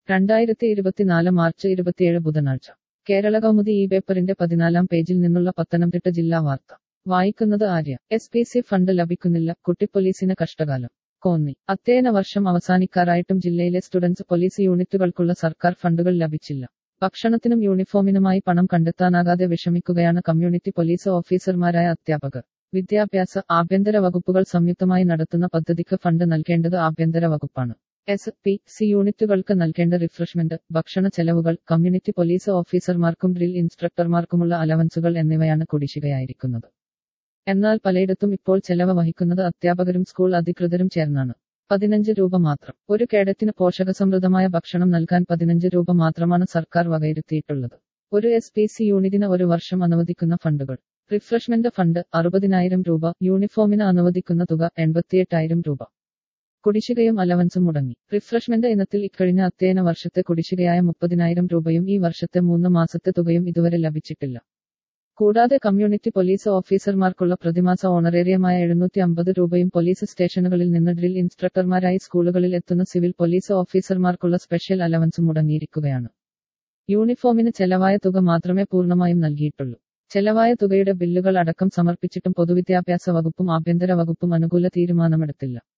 രണ്ടായിരത്തി ഇരുപത്തിനാല് മാർച്ച് ഇരുപത്തിയേഴ് ബുധനാഴ്ച കേരള കൗമുദി ഈ പേപ്പറിന്റെ പതിനാലാം പേജിൽ നിന്നുള്ള പത്തനംതിട്ട ജില്ലാ വാർത്ത വായിക്കുന്നത് Arya S P C fund ലഭിക്കുന്നില്ല കുട്ടിപ്പോലീസിന് കഷ്ടകാലം കോന്നി അധ്യയന വർഷം അവസാനിക്കാറായിട്ടും ജില്ലയിലെ സ്റ്റുഡൻസ് പോലീസ് യൂണിറ്റുകൾക്കുള്ള സർക്കാർ ഫണ്ടുകൾ ലഭിച്ചില്ല ഭക്ഷണത്തിനും യൂണിഫോമിനുമായി പണം കണ്ടെത്താനാകാതെ വിഷമിക്കുകയാണ് കമ്മ്യൂണിറ്റി പോലീസ് ഓഫീസർമാരായ അധ്യാപകർ വിദ്യാഭ്യാസ ആഭ്യന്തര വകുപ്പുകൾ സംയുക്തമായി നടത്തുന്ന പദ്ധതിക്ക് ഫണ്ട് നൽകേണ്ടത് ആഭ്യന്തര വകുപ്പാണ് എസ് പി സി യൂണിറ്റുകൾക്ക് നൽകേണ്ട റിഫ്രഷ്മെന്റ് ഭക്ഷണ ചെലവുകൾ കമ്മ്യൂണിറ്റി പോലീസ് ഓഫീസർമാർക്കും ഡ്രിൽ ഇൻസ്ട്രക്ടർമാർക്കുമുള്ള അലവൻസുകൾ എന്നിവയാണ് കുടിശ്ശികയായിരിക്കുന്നത് എന്നാൽ പലയിടത്തും ഇപ്പോൾ ചെലവ് വഹിക്കുന്നത് അധ്യാപകരും സ്കൂൾ അധികൃതരും ചേർന്നാണ് പതിനഞ്ച് രൂപ മാത്രം ഒരു കേഡറ്റിന് പോഷകസമൃദ്ധമായ ഭക്ഷണം നൽകാൻ പതിനഞ്ച് രൂപ മാത്രമാണ് സർക്കാർ വകയിരുത്തിയിട്ടുള്ളത് ഒരു എസ് പി സി യൂണിറ്റിന് ഒരു വർഷം അനുവദിക്കുന്ന ഫണ്ടുകൾ റിഫ്രഷ്മെന്റ് ഫണ്ട് അറുപതിനായിരം രൂപ യൂണിഫോമിന് അനുവദിക്കുന്ന തുക എൺപത്തിയെട്ടായിരം രൂപ കുടിശ്ശികയും അലവൻസും മുടങ്ങി റിഫ്രഷ്മെന്റ് ഇനത്തിൽ ഇക്കഴിഞ്ഞ അധ്യയന വർഷത്തെ കുടിശ്ശികയായ മുപ്പതിനായിരം രൂപയും ഈ വർഷത്തെ മൂന്ന് മാസത്തെ തുകയും ഇതുവരെ ലഭിച്ചിട്ടില്ല കൂടാതെ കമ്മ്യൂണിറ്റി പോലീസ് ഓഫീസർമാർക്കുള്ള പ്രതിമാസ ഓണറേറിയമായ എഴുന്നൂറ്റി അമ്പത് രൂപയും പോലീസ് സ്റ്റേഷനുകളിൽ നിന്ന് ഡ്രിൽ ഇൻസ്ട്രക്ടർമാരായി സ്കൂളുകളിൽ എത്തുന്ന സിവിൽ പോലീസ് ഓഫീസർമാർക്കുള്ള സ്പെഷ്യൽ അലവൻസും മുടങ്ങിയിരിക്കുകയാണ് യൂണിഫോമിന് ചെലവായ തുക മാത്രമേ പൂർണ്ണമായും നൽകിയിട്ടുള്ളൂ ചെലവായ തുകയുടെ ബില്ലുകൾ അടക്കം സമർപ്പിച്ചിട്ടും പൊതുവിദ്യാഭ്യാസ വകുപ്പും ആഭ്യന്തര വകുപ്പും അനുകൂല തീരുമാനമെടുത്തില്ല